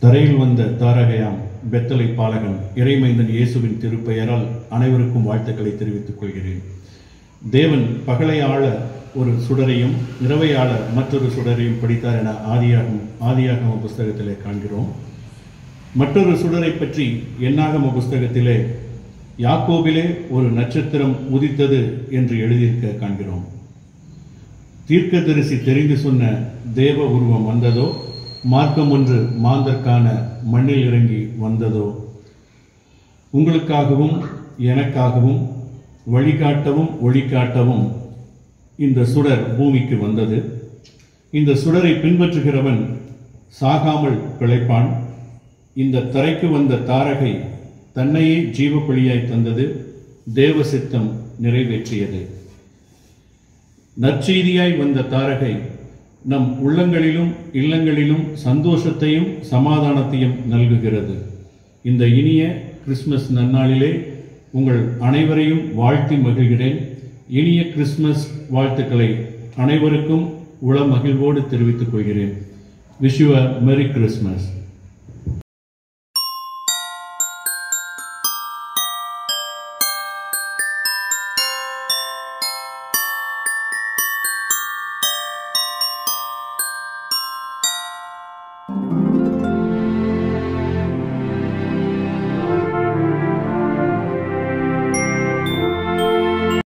தரையில் வந்த தாரகையாம் பெத்தலை பாலகன் இறைமைந்தன் இயேசுவின் திருப்பெயரால் அனைவருக்கும் வாழ்த்துக்களை தெரிவித்துக் கொள்கிறேன் தேவன் பகலை ஆள ஒரு சுடரையும் இரவை ஆள மற்றொரு சுடரையும் படித்தார் என ஆதியாகம் ஆதியாகம புஸ்தகத்திலே காண்கிறோம் மற்றொரு சுடரை பற்றி எண்ணாகம புஸ்தகத்திலே யாக்கோபிலே ஒரு நட்சத்திரம் உதித்தது என்று எழுதியிருக்க காண்கிறோம் தீர்க்கதரிசி தெரிந்து சொன்ன தேவ உருவம் வந்ததோ மார்க்கம் ஒன்று மாந்தற்கான மண்ணில் இறங்கி வந்ததோ உங்களுக்காகவும் எனக்காகவும் வழிகாட்டவும் ஒளிகாட்டவும் இந்த சுடர் பூமிக்கு வந்தது இந்த சுடரை பின்பற்றுகிறவன் சாகாமல் பிழைப்பான் இந்த தரைக்கு வந்த தாரகை தன்னையே ஜீவபலியாய் தந்தது தேவ சித்தம் நிறைவேற்றியது நற்செய்தியாய் வந்த தாரகை நம் உள்ளங்களிலும் இல்லங்களிலும் சந்தோஷத்தையும் சமாதானத்தையும் நல்குகிறது இந்த இனிய கிறிஸ்மஸ் நன்னாளிலே உங்கள் அனைவரையும் வாழ்த்தி மகிழ்கிறேன் இனிய கிறிஸ்மஸ் வாழ்த்துக்களை அனைவருக்கும் உள மகிழ்வோடு தெரிவித்துக் கொள்கிறேன் விஷ் யூ மெரி கிறிஸ்மஸ்